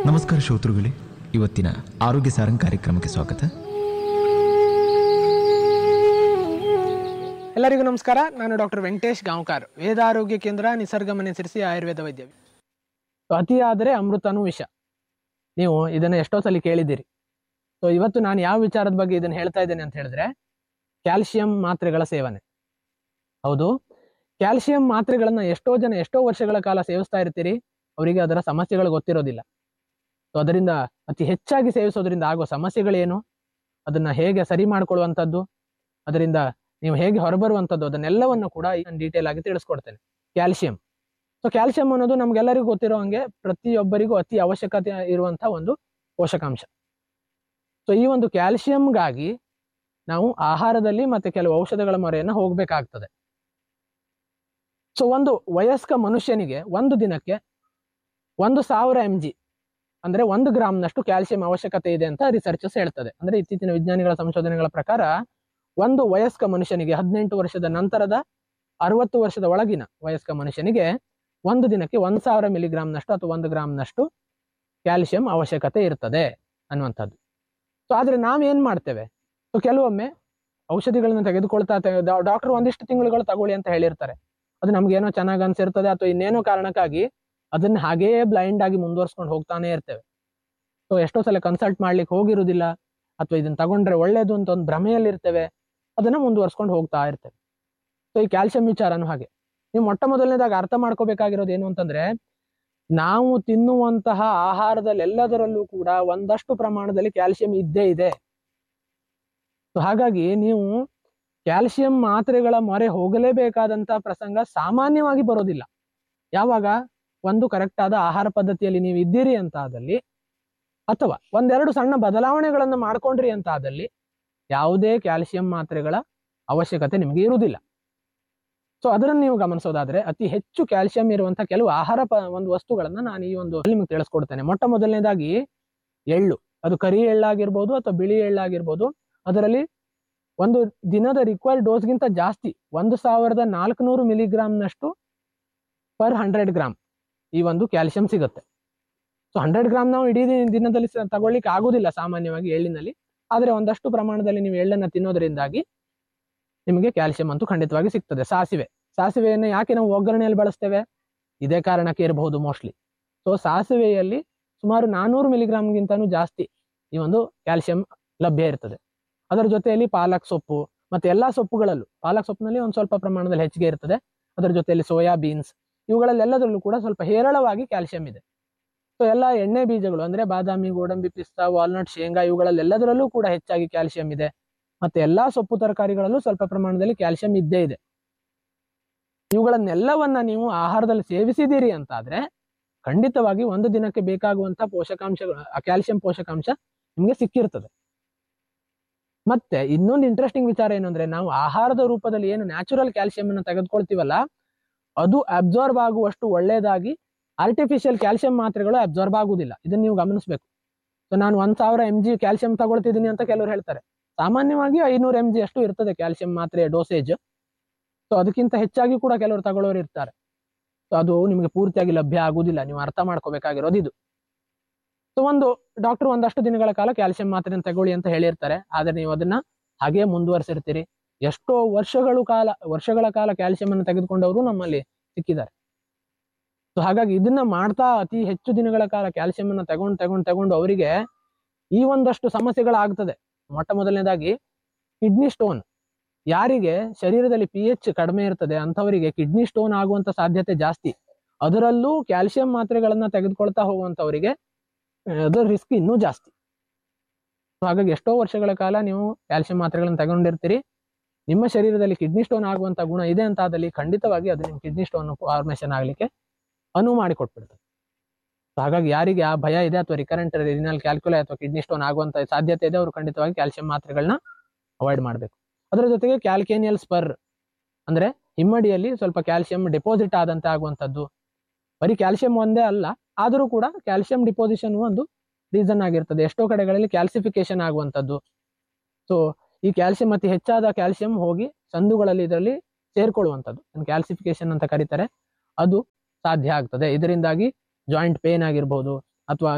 ನಮಸ್ಕಾರ ಶ್ರೋತೃಗಳೇ ಇವತ್ತಿನ ಆರೋಗ್ಯ ಸಾರಂಗ್ ಕಾರ್ಯಕ್ರಮಕ್ಕೆ ಸ್ವಾಗತ ಎಲ್ಲರಿಗೂ ನಮಸ್ಕಾರ ನಾನು ಡಾಕ್ಟರ್ ವೆಂಕಟೇಶ್ ಗಾಂವ್ಕರ್ ವೇದಾರೋಗ್ಯ ಕೇಂದ್ರ ನಿಸರ್ಗಮನುಸರಿಸಿ ಆಯುರ್ವೇದ ವೈದ್ಯ ಸೊ ಅತಿ ಆದರೆ ಅಮೃತನೂ ವಿಷ ನೀವು ಇದನ್ನು ಎಷ್ಟೋ ಸಲ ಕೇಳಿದ್ದೀರಿ ಸೊ ಇವತ್ತು ನಾನು ಯಾವ ವಿಚಾರದ ಬಗ್ಗೆ ಇದನ್ನು ಹೇಳ್ತಾ ಇದ್ದೇನೆ ಅಂತ ಹೇಳಿದ್ರೆ ಕ್ಯಾಲ್ಸಿಯಂ ಮಾತ್ರೆಗಳ ಸೇವನೆ ಹೌದು ಕ್ಯಾಲ್ಸಿಯಂ ಮಾತ್ರೆಗಳನ್ನ ಎಷ್ಟೋ ಜನ ಎಷ್ಟೋ ವರ್ಷಗಳ ಕಾಲ ಸೇವಿಸ್ತಾ ಇರ್ತೀರಿ ಅವರಿಗೆ ಅದರ ಸಮಸ್ಯೆಗಳು ಗೊತ್ತಿರೋದಿಲ್ಲ ಸೊ ಅದರಿಂದ ಅತಿ ಹೆಚ್ಚಾಗಿ ಸೇವಿಸೋದ್ರಿಂದ ಆಗುವ ಸಮಸ್ಯೆಗಳೇನು ಅದನ್ನ ಹೇಗೆ ಸರಿ ಮಾಡ್ಕೊಳ್ಳುವಂಥದ್ದು ಅದರಿಂದ ನೀವು ಹೇಗೆ ಹೊರಬರುವಂಥದ್ದು ಅದನ್ನೆಲ್ಲವನ್ನು ಕೂಡ ಡೀಟೇಲ್ ಆಗಿ ತಿಳಿಸ್ಕೊಡ್ತೇನೆ ಕ್ಯಾಲ್ಸಿಯಂ ಸೊ ಕ್ಯಾಲ್ಸಿಯಂ ಅನ್ನೋದು ನಮ್ಗೆಲ್ಲರಿಗೂ ಗೊತ್ತಿರೋ ಹಂಗೆ ಪ್ರತಿಯೊಬ್ಬರಿಗೂ ಅತಿ ಅವಶ್ಯಕತೆ ಇರುವಂತಹ ಒಂದು ಪೋಷಕಾಂಶ ಸೊ ಈ ಒಂದು ಕ್ಯಾಲ್ಸಿಯಂಗಾಗಿ ನಾವು ಆಹಾರದಲ್ಲಿ ಮತ್ತೆ ಕೆಲವು ಔಷಧಗಳ ಮೊರೆಯನ್ನು ಹೋಗ್ಬೇಕಾಗ್ತದೆ ಸೊ ಒಂದು ವಯಸ್ಕ ಮನುಷ್ಯನಿಗೆ ಒಂದು ದಿನಕ್ಕೆ ಒಂದು ಸಾವಿರ ಎಂ ಜಿ ಅಂದ್ರೆ ಒಂದು ಗ್ರಾಮ್ನಷ್ಟು ಕ್ಯಾಲ್ಸಿಯಂ ಅವಶ್ಯಕತೆ ಇದೆ ಅಂತ ರಿಸರ್ಚಸ್ ಹೇಳ್ತದೆ ಅಂದ್ರೆ ಇತ್ತೀಚಿನ ವಿಜ್ಞಾನಿಗಳ ಸಂಶೋಧನೆಗಳ ಪ್ರಕಾರ ಒಂದು ವಯಸ್ಕ ಮನುಷ್ಯನಿಗೆ ಹದಿನೆಂಟು ವರ್ಷದ ನಂತರದ ಅರವತ್ತು ವರ್ಷದ ಒಳಗಿನ ವಯಸ್ಕ ಮನುಷ್ಯನಿಗೆ ಒಂದು ದಿನಕ್ಕೆ ಒಂದ್ ಸಾವಿರ ಮಿಲಿಗ್ರಾಮ್ನಷ್ಟು ಅಥವಾ ಒಂದು ಗ್ರಾಮ್ನಷ್ಟು ಕ್ಯಾಲ್ಸಿಯಂ ಅವಶ್ಯಕತೆ ಇರ್ತದೆ ಅನ್ನುವಂಥದ್ದು ಸೊ ಆದ್ರೆ ನಾವೇನ್ ಮಾಡ್ತೇವೆ ಸೊ ಕೆಲವೊಮ್ಮೆ ಔಷಧಿಗಳನ್ನ ತೆಗೆದುಕೊಳ್ತಾ ಡಾಕ್ಟರ್ ಒಂದಿಷ್ಟು ತಿಂಗಳುಗಳು ತಗೊಳ್ಳಿ ಅಂತ ಹೇಳಿರ್ತಾರೆ ಅದು ನಮ್ಗೇನೋ ಚೆನ್ನಾಗಿ ಅನ್ಸಿರ್ತದೆ ಅಥವಾ ಇನ್ನೇನೋ ಕಾರಣಕ್ಕಾಗಿ ಅದನ್ನ ಹಾಗೇ ಬ್ಲೈಂಡ್ ಆಗಿ ಮುಂದುವರ್ಸ್ಕೊಂಡು ಹೋಗ್ತಾನೆ ಇರ್ತೇವೆ ಸೊ ಎಷ್ಟೋ ಸಲ ಕನ್ಸಲ್ಟ್ ಮಾಡ್ಲಿಕ್ಕೆ ಹೋಗಿರುವುದಿಲ್ಲ ಅಥವಾ ಇದನ್ನ ತಗೊಂಡ್ರೆ ಒಳ್ಳೇದು ಅಂತ ಒಂದು ಭ್ರಮೆಯಲ್ಲಿರ್ತೇವೆ ಅದನ್ನ ಮುಂದುವರ್ಸ್ಕೊಂಡು ಹೋಗ್ತಾ ಇರ್ತೇವೆ ಸೊ ಈ ಕ್ಯಾಲ್ಸಿಯಂ ವಿಚಾರನೂ ಹಾಗೆ ನೀವು ಮೊಟ್ಟ ಮೊದಲನೇದಾಗ ಅರ್ಥ ಮಾಡ್ಕೋಬೇಕಾಗಿರೋದು ಏನು ಅಂತಂದ್ರೆ ನಾವು ತಿನ್ನುವಂತಹ ಆಹಾರದಲ್ಲಿ ಎಲ್ಲದರಲ್ಲೂ ಕೂಡ ಒಂದಷ್ಟು ಪ್ರಮಾಣದಲ್ಲಿ ಕ್ಯಾಲ್ಸಿಯಂ ಇದ್ದೇ ಇದೆ ಸೊ ಹಾಗಾಗಿ ನೀವು ಕ್ಯಾಲ್ಸಿಯಂ ಮಾತ್ರೆಗಳ ಮೊರೆ ಹೋಗಲೇಬೇಕಾದಂತಹ ಪ್ರಸಂಗ ಸಾಮಾನ್ಯವಾಗಿ ಬರೋದಿಲ್ಲ ಯಾವಾಗ ಒಂದು ಕರೆಕ್ಟ್ ಆದ ಆಹಾರ ಪದ್ಧತಿಯಲ್ಲಿ ನೀವು ಇದ್ದೀರಿ ಅಂತ ಆದಲ್ಲಿ ಅಥವಾ ಒಂದೆರಡು ಸಣ್ಣ ಬದಲಾವಣೆಗಳನ್ನು ಮಾಡ್ಕೊಂಡ್ರಿ ಅಂತ ಆದಲ್ಲಿ ಯಾವುದೇ ಕ್ಯಾಲ್ಸಿಯಂ ಮಾತ್ರೆಗಳ ಅವಶ್ಯಕತೆ ನಿಮಗೆ ಇರುವುದಿಲ್ಲ ಸೊ ಅದನ್ನು ನೀವು ಗಮನಿಸೋದಾದ್ರೆ ಅತಿ ಹೆಚ್ಚು ಕ್ಯಾಲ್ಸಿಯಂ ಇರುವಂತಹ ಕೆಲವು ಆಹಾರ ಪ ಒಂದು ವಸ್ತುಗಳನ್ನ ನಾನು ಈ ಒಂದು ನಿಮಗೆ ತಿಳಿಸ್ಕೊಡ್ತೇನೆ ಮೊಟ್ಟ ಮೊದಲನೇದಾಗಿ ಎಳ್ಳು ಅದು ಕರಿ ಎಳ್ಳಾಗಿರ್ಬೋದು ಅಥವಾ ಬಿಳಿ ಎಳ್ಳಾಗಿರ್ಬೋದು ಅದರಲ್ಲಿ ಒಂದು ದಿನದ ರಿಕ್ವೈರ್ಡ್ ಡೋಸ್ಗಿಂತ ಜಾಸ್ತಿ ಒಂದು ಸಾವಿರದ ನಾಲ್ಕುನೂರು ಮಿಲಿಗ್ರಾಮ್ನಷ್ಟು ಪರ್ ಹಂಡ್ರೆಡ್ ಗ್ರಾಮ್ ಈ ಒಂದು ಕ್ಯಾಲ್ಸಿಯಂ ಸಿಗುತ್ತೆ ಸೊ ಹಂಡ್ರೆಡ್ ಗ್ರಾಮ್ ನಾವು ಇಡೀ ದಿನ- ದಿನದಲ್ಲಿ ಸ- ತಗೊಳ್ಳಿಕ್ಕೆ ಆಗುದಿಲ್ಲ ಸಾಮಾನ್ಯವಾಗಿ ಎಳ್ಳಿನಲ್ಲಿ ಆದರೆ ಒಂದಷ್ಟು ಪ್ರಮಾಣದಲ್ಲಿ ನೀವು ಎಳ್ಳನ್ನ ತಿನ್ನೋದ್ರಿಂದಾಗಿ ನಿಮಗೆ ಕ್ಯಾಲ್ಸಿಯಂ ಅಂತೂ ಖಂಡಿತವಾಗಿ ಸಿಗ್ತದೆ ಸಾಸಿವೆ ಸಾಸಿವೆಯನ್ನು ಯಾಕೆ ನಾವು ಒಗ್ಗರಣೆಯಲ್ಲಿ ಬಳಸ್ತೇವೆ ಇದೇ ಕಾರಣಕ್ಕೆ ಇರಬಹುದು ಮೋಸ್ಟ್ಲಿ ಸೊ ಸಾಸಿವೆಯಲ್ಲಿ ಸುಮಾರು ನಾನೂರು ಮಿಲಿಗ್ರಾಮ್ಗಿಂತನೂ ಜಾಸ್ತಿ ಈ ಒಂದು ಕ್ಯಾಲ್ಸಿಯಂ ಲಭ್ಯ ಇರ್ತದೆ ಅದರ ಜೊತೆಯಲ್ಲಿ ಪಾಲಕ್ ಸೊಪ್ಪು ಮತ್ತೆ ಎಲ್ಲಾ ಸೊಪ್ಪುಗಳಲ್ಲೂ ಪಾಲಕ್ ಸೊಪ್ಪಿನಲ್ಲಿ ಒಂದು ಸ್ವಲ್ಪ ಪ್ರಮಾಣದಲ್ಲಿ ಹೆಚ್ಚಿಗೆ ಇರ್ತದೆ ಅದರ ಜೊತೆಯಲ್ಲಿ ಸೋಯಾ ಬೀನ್ಸ್ ಇವುಗಳಲ್ಲೆಲ್ಲದರಲ್ಲೂ ಕೂಡ ಸ್ವಲ್ಪ ಹೇರಳವಾಗಿ ಕ್ಯಾಲ್ಸಿಯಂ ಇದೆ ಸೊ ಎಲ್ಲ ಎಣ್ಣೆ ಬೀಜಗಳು ಅಂದ್ರೆ ಬಾದಾಮಿ ಗೋಡಂಬಿ ಪಿಸ್ತಾ ವಾಲ್ನಟ್ ಶೇಂಗಾ ಇವುಗಳಲ್ಲೆಲ್ಲದರಲ್ಲೂ ಕೂಡ ಹೆಚ್ಚಾಗಿ ಕ್ಯಾಲ್ಸಿಯಂ ಇದೆ ಮತ್ತೆ ಎಲ್ಲಾ ಸೊಪ್ಪು ತರಕಾರಿಗಳಲ್ಲೂ ಸ್ವಲ್ಪ ಪ್ರಮಾಣದಲ್ಲಿ ಕ್ಯಾಲ್ಸಿಯಂ ಇದ್ದೇ ಇದೆ ಇವುಗಳನ್ನೆಲ್ಲವನ್ನ ನೀವು ಆಹಾರದಲ್ಲಿ ಸೇವಿಸಿದ್ದೀರಿ ಅಂತ ಆದ್ರೆ ಖಂಡಿತವಾಗಿ ಒಂದು ದಿನಕ್ಕೆ ಬೇಕಾಗುವಂತ ಪೋಷಕಾಂಶಗಳು ಆ ಕ್ಯಾಲ್ಸಿಯಂ ಪೋಷಕಾಂಶ ನಿಮಗೆ ಸಿಕ್ಕಿರ್ತದೆ ಮತ್ತೆ ಇನ್ನೊಂದು ಇಂಟ್ರೆಸ್ಟಿಂಗ್ ವಿಚಾರ ಏನು ಅಂದ್ರೆ ನಾವು ಆಹಾರದ ರೂಪದಲ್ಲಿ ಏನು ನ್ಯಾಚುರಲ್ ಕ್ಯಾಲ್ಸಿಯಂ ಅನ್ನು ತೆಗೆದುಕೊಳ್ತೀವಲ್ಲ ಅದು ಅಬ್ಸಾರ್ಬ್ ಆಗುವಷ್ಟು ಒಳ್ಳೆಯದಾಗಿ ಆರ್ಟಿಫಿಷಿಯಲ್ ಕ್ಯಾಲ್ಸಿಯಂ ಮಾತ್ರೆಗಳು ಅಬ್ಸಾರ್ಬ್ ಆಗುವುದಿಲ್ಲ ಇದನ್ನ ನೀವು ಗಮನಿಸಬೇಕು ಸೊ ನಾನು ಒಂದ್ ಸಾವಿರ ಎಂ ಜಿ ಕ್ಯಾಲ್ಸಿಯಂ ತಗೊಳ್ತಿದ್ದೀನಿ ಅಂತ ಕೆಲವರು ಹೇಳ್ತಾರೆ ಸಾಮಾನ್ಯವಾಗಿ ಐನೂರು ಎಂ ಜಿ ಅಷ್ಟು ಇರ್ತದೆ ಕ್ಯಾಲ್ಸಿಯಂ ಮಾತ್ರೆಯ ಡೋಸೇಜ್ ಸೊ ಅದಕ್ಕಿಂತ ಹೆಚ್ಚಾಗಿ ಕೂಡ ಕೆಲವರು ತಗೊಳ್ಳೋರು ಇರ್ತಾರೆ ಸೊ ಅದು ನಿಮಗೆ ಪೂರ್ತಿಯಾಗಿ ಲಭ್ಯ ಆಗುವುದಿಲ್ಲ ನೀವು ಅರ್ಥ ಮಾಡ್ಕೋಬೇಕಾಗಿರೋದು ಇದು ಸೊ ಒಂದು ಡಾಕ್ಟರ್ ಒಂದಷ್ಟು ದಿನಗಳ ಕಾಲ ಕ್ಯಾಲ್ಸಿಯಂ ಮಾತ್ರೆಯನ್ನು ತಗೊಳ್ಳಿ ಅಂತ ಹೇಳಿರ್ತಾರೆ ಆದ್ರೆ ನೀವು ಅದನ್ನ ಹಾಗೆ ಮುಂದುವರಿಸಿರ್ತೀರಿ ಎಷ್ಟೋ ವರ್ಷಗಳು ಕಾಲ ವರ್ಷಗಳ ಕಾಲ ಕ್ಯಾಲ್ಸಿಯಂ ಅನ್ನು ತೆಗೆದುಕೊಂಡವರು ನಮ್ಮಲ್ಲಿ ಸಿಕ್ಕಿದ್ದಾರೆ ಸೊ ಹಾಗಾಗಿ ಇದನ್ನ ಮಾಡ್ತಾ ಅತಿ ಹೆಚ್ಚು ದಿನಗಳ ಕಾಲ ಕ್ಯಾಲ್ಸಿಯಂ ಅನ್ನ ತಗೊಂಡು ತಗೊಂಡು ತಗೊಂಡು ಅವರಿಗೆ ಈ ಒಂದಷ್ಟು ಸಮಸ್ಯೆಗಳಾಗ್ತದೆ ಮೊಟ್ಟ ಮೊದಲನೇದಾಗಿ ಕಿಡ್ನಿ ಸ್ಟೋನ್ ಯಾರಿಗೆ ಶರೀರದಲ್ಲಿ ಪಿ ಎಚ್ ಕಡಿಮೆ ಇರ್ತದೆ ಅಂಥವರಿಗೆ ಕಿಡ್ನಿ ಸ್ಟೋನ್ ಆಗುವಂತ ಸಾಧ್ಯತೆ ಜಾಸ್ತಿ ಅದರಲ್ಲೂ ಕ್ಯಾಲ್ಸಿಯಂ ಮಾತ್ರೆಗಳನ್ನ ತೆಗೆದುಕೊಳ್ತಾ ಹೋಗುವಂತವರಿಗೆ ಅದರ ರಿಸ್ಕ್ ಇನ್ನೂ ಜಾಸ್ತಿ So ಹಾಗಾಗಿ ಎಷ್ಟೋ ವರ್ಷಗಳ ಕಾಲ ನೀವು ಕ್ಯಾಲ್ಸಿಯಂ ಮಾತ್ರೆಗಳನ್ನು ತಗೊಂಡಿರ್ತೀರಿ ನಿಮ್ಮ ಶರೀರದಲ್ಲಿ ಕಿಡ್ನಿ ಸ್ಟೋನ್ ಆಗುವಂತ ಗುಣ ಇದೆ ಅಂತ ಆದಲ್ಲಿ ಖಂಡಿತವಾಗಿ ಅದು ನಿಮ್ಮ ಕಿಡ್ನಿ ಸ್ಟೋನ್ ಫಾರ್ಮೇಷನ್ ಆಗ್ಲಿಕ್ಕೆ ಅನುವು ಮಾಡಿ ಕೊಟ್ಬಿಡ್ತದೆ So ಹಾಗಾಗಿ ಯಾರಿಗೆ ಆ ಭಯ ಇದೆ ಅಥವಾ ರಿಕರೆಂಟ್ ರಿನಲ್ ಕ್ಯಾಲ್ಕುಲೈ ಅಥವಾ ಕಿಡ್ನಿ ಸ್ಟೋನ್ ಆಗುವಂತ ಸಾಧ್ಯತೆ ಇದೆ ಅವರು ಖಂಡಿತವಾಗಿ ಕ್ಯಾಲ್ಸಿಯಂ ಮಾತ್ರೆಗಳನ್ನ ಅವಾಯ್ಡ್ ಮಾಡಬೇಕು ಅದರ ಜೊತೆಗೆ ಕ್ಯಾಲ್ಕೇನಿಯಲ್ ಸ್ಪರ್ ಅಂದ್ರೆ ಹಿಮ್ಮಡಿಯಲ್ಲಿ ಸ್ವಲ್ಪ ಕ್ಯಾಲ್ಸಿಯಂ ಡೆಪಾಸಿಟ್ ಆದಂತೆ ಆಗುವಂತದ್ದು ಬರೀ ಕ್ಯಾಲ್ಸಿಯಂ ಒಂದೇ ಅಲ್ಲ ಆದರೂ ಕೂಡ ಕ್ಯಾಲ್ಸಿಯಂ ಡಿಪೋಸಿಷನ್ ಒಂದು ರೀಸನ್ ಆಗಿರ್ತದೆ ಎಷ್ಟೋ ಕಡೆಗಳಲ್ಲಿ ಕ್ಯಾಲ್ಸಿಫಿಕೇಶನ್ ಆಗುವಂತದ್ದು ಸೊ ಈ ಕ್ಯಾಲ್ಸಿಯಂ ಅತಿ ಹೆಚ್ಚಾದ ಕ್ಯಾಲ್ಸಿಯಂ ಹೋಗಿ ಸಂದುಗಳಲ್ಲಿ ಇದರಲ್ಲಿ ಸೇರ್ಕೊಳ್ಳುವಂಥದ್ದು ಕ್ಯಾಲ್ಸಿಫಿಕೇಶನ್ ಅಂತ ಕರೀತಾರೆ ಅದು ಸಾಧ್ಯ ಆಗ್ತದೆ ಇದರಿಂದಾಗಿ ಜಾಯಿಂಟ್ ಪೇನ್ ಆಗಿರ್ಬೋದು ಅಥವಾ ಅಲ್ಲಿ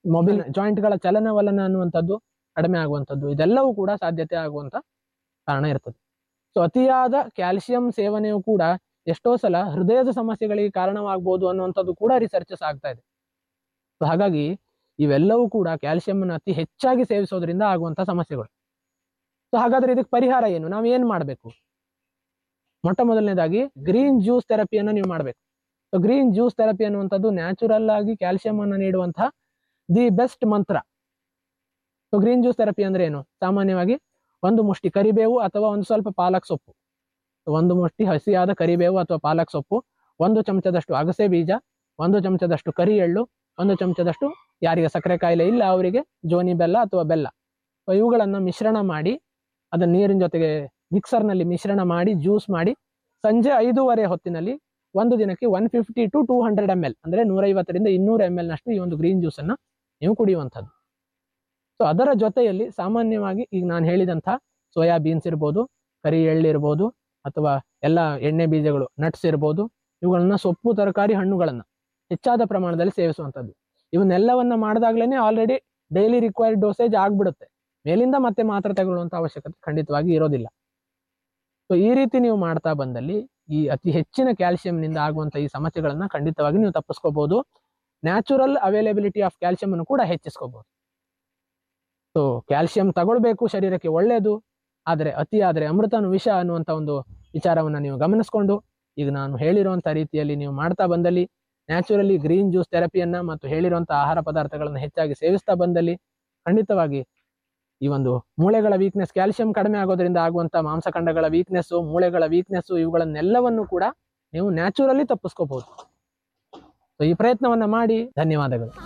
ಮೊಬಿಲ್ ಜಾಯಿಂಟ್ಗಳ ಚಲನವಲನ ಅನ್ನುವಂಥದ್ದು ಕಡಿಮೆ ಆಗುವಂಥದ್ದು ಇದೆಲ್ಲವೂ ಕೂಡ ಸಾಧ್ಯತೆ ಆಗುವಂತ ಕಾರಣ ಇರ್ತದೆ ಸೊ ಅತಿಯಾದ ಕ್ಯಾಲ್ಸಿಯಂ ಸೇವನೆಯು ಕೂಡ ಎಷ್ಟೋ ಸಲ ಹೃದಯದ ಸಮಸ್ಯೆಗಳಿಗೆ ಕಾರಣವಾಗಬಹುದು ಅನ್ನುವಂಥದ್ದು ಕೂಡ ರಿಸರ್ಚಸ್ ಆಗ್ತಾ ಇದೆ ಸೊ ಹಾಗಾಗಿ ಇವೆಲ್ಲವೂ ಕೂಡ ಕ್ಯಾಲ್ಸಿಯಂ ಅನ್ನು ಅತಿ ಹೆಚ್ಚಾಗಿ ಸೇವಿಸೋದ್ರಿಂದ ಆಗುವಂತ ಸಮಸ್ಯೆಗಳು ಸೊ ಹಾಗಾದ್ರೆ ಇದಕ್ಕೆ ಪರಿಹಾರ ಏನು ನಾವು ಏನ್ ಮಾಡಬೇಕು ಮೊಟ್ಟ ಮೊದಲನೇದಾಗಿ ಗ್ರೀನ್ ಜ್ಯೂಸ್ ಥೆರಪಿಯನ್ನು ನೀವು ಮಾಡಬೇಕು ಸೊ ಗ್ರೀನ್ ಜ್ಯೂಸ್ ಥೆರಪಿ ಅನ್ನುವಂಥದ್ದು ನ್ಯಾಚುರಲ್ ಆಗಿ ಕ್ಯಾಲ್ಸಿಯಂ ಅನ್ನು ನೀಡುವಂತಹ the best mantra so green juice therapy ಅಂದ್ರೆ ಏನು ಸಾಮಾನ್ಯವಾಗಿ ಒಂದು ಮುಷ್ಟಿ ಕರಿಬೇವು ಅಥವಾ ಒಂದು ಸ್ವಲ್ಪ ಪಾಲಕ್ ಸೊಪ್ಪು So, ಒಂದು ಮುಷ್ಟಿ ಹಸಿಯಾದ ಕರಿಬೇವು ಅಥವಾ ಪಾಲಕ್ ಸೊಪ್ಪು ಒಂದು ಚಮಚದಷ್ಟು ಅಗಸೆ ಬೀಜ ಒಂದು ಚಮಚದಷ್ಟು ಕರಿ ಎಳ್ಳು ಒಂದು ಚಮಚದಷ್ಟು ಯಾರಿಗೆ ಸಕ್ಕರೆ ಕಾಯಿಲೆ ಇಲ್ಲ ಅವರಿಗೆ ಜೋನಿ ಬೆಲ್ಲ ಅಥವಾ ಬೆಲ್ಲ ಸೊ ಇವುಗಳನ್ನ ಮಿಶ್ರಣ ಮಾಡಿ ಅದನ್ನ ನೀರಿನ ಜೊತೆಗೆ ಮಿಕ್ಸರ್ನಲ್ಲಿ ಮಿಶ್ರಣ ಮಾಡಿ ಜ್ಯೂಸ್ ಮಾಡಿ ಸಂಜೆ ಐದೂವರೆ ಹೊತ್ತಿನಲ್ಲಿ ಒಂದು ದಿನಕ್ಕೆ one fifty to two hundred M L ಅಂದ್ರೆ ನೂರೈವತ್ತರಿಂದ ಇನ್ನೂರು ಎಮ್ ಎಲ್ ನಷ್ಟು ಈ ಒಂದು ಗ್ರೀನ್ ಜ್ಯೂಸ್ ಅನ್ನ ನೀವು ಕುಡಿಯುವಂಥದ್ದು ಸೊ ಅದರ ಜೊತೆಯಲ್ಲಿ ಸಾಮಾನ್ಯವಾಗಿ ಈಗ ನಾನು ಹೇಳಿದಂಥ ಸೋಯಾ ಬೀನ್ಸ್ ಇರ್ಬೋದು ಕರಿ ಎಳ್ಳು ಇರ್ಬೋದು ಅಥವಾ ಎಲ್ಲ ಎಣ್ಣೆ ಬೀಜಗಳು ನಟ್ಸ್ ಇರ್ಬೋದು ಇವುಗಳನ್ನ ಸೊಪ್ಪು ತರಕಾರಿ ಹಣ್ಣುಗಳನ್ನ ಹೆಚ್ಚಾದ ಪ್ರಮಾಣದಲ್ಲಿ ಸೇವಿಸುವಂಥದ್ದು ಇವನ್ನೆಲ್ಲವನ್ನ ಮಾಡಿದಾಗ್ಲೇನೆ ಆಲ್ರೆಡಿ ಡೈಲಿ ರಿಕ್ವೈರ್ಡ್ ಡೋಸೇಜ್ ಆಗ್ಬಿಡುತ್ತೆ ಮೇಲಿಂದ ಮತ್ತೆ ಮಾತ್ರೆ ತಗೊಳ್ಳುವಂತ ಅವಶ್ಯಕತೆ ಖಂಡಿತವಾಗಿ ಇರೋದಿಲ್ಲ ಸೊ ಈ ರೀತಿ ನೀವು ಮಾಡ್ತಾ ಬಂದಲ್ಲಿ ಈ ಅತಿ ಹೆಚ್ಚಿನ ಕ್ಯಾಲ್ಸಿಯಂನಿಂದ ಆಗುವಂತ ಈ ಸಮಸ್ಯೆಗಳನ್ನ ಖಂಡಿತವಾಗಿ ನೀವು ತಪ್ಪಿಸ್ಕೋಬಹುದು ನ್ಯಾಚುರಲ್ ಅವೈಲಬಿಲಿಟಿ ಆಫ್ ಕ್ಯಾಲ್ಸಿಯಂ ಅನ್ನು ಕೂಡ ಹೆಚ್ಚಿಸ್ಕೋಬಹುದು ಸೊ ಕ್ಯಾಲ್ಸಿಯಂ ತಗೊಳ್ಬೇಕು ಶರೀರಕ್ಕೆ ಒಳ್ಳೆಯದು ಆದರೆ ಅತಿ ಆದರೆ ಅಮೃತನು ವಿಷ ಅನ್ನುವಂಥ ಒಂದು ವಿಚಾರವನ್ನ ನೀವು ಗಮನಿಸ್ಕೊಂಡು ಈಗ ನಾನು ಹೇಳಿರುವಂಥ ರೀತಿಯಲ್ಲಿ ನೀವು ಮಾಡ್ತಾ ಬಂದಲ್ಲಿ ನ್ಯಾಚುರಲಿ ಗ್ರೀನ್ ಜ್ಯೂಸ್ ಥೆರಪಿಯನ್ನ ಮತ್ತು ಹೇಳಿರುವಂಥ ಆಹಾರ ಪದಾರ್ಥಗಳನ್ನು ಹೆಚ್ಚಾಗಿ ಸೇವಿಸ್ತಾ ಬಂದಲ್ಲಿ ಖಂಡಿತವಾಗಿ ಈ ಒಂದು ಮೂಳೆಗಳ ವೀಕ್ನೆಸ್ ಕ್ಯಾಲ್ಸಿಯಂ ಕಡಿಮೆ ಆಗೋದ್ರಿಂದ ಆಗುವಂಥ ಮಾಂಸಖಂಡಗಳ ವೀಕ್ನೆಸ್ಸು ಮೂಳೆಗಳ ವೀಕ್ನೆಸ್ಸು ಇವುಗಳನ್ನೆಲ್ಲವನ್ನು ಕೂಡ ನೀವು ನ್ಯಾಚುರಲಿ ತಪ್ಪಿಸ್ಕೋಬಹುದು ಸೊ ಈ ಪ್ರಯತ್ನವನ್ನ ಮಾಡಿ ಧನ್ಯವಾದಗಳು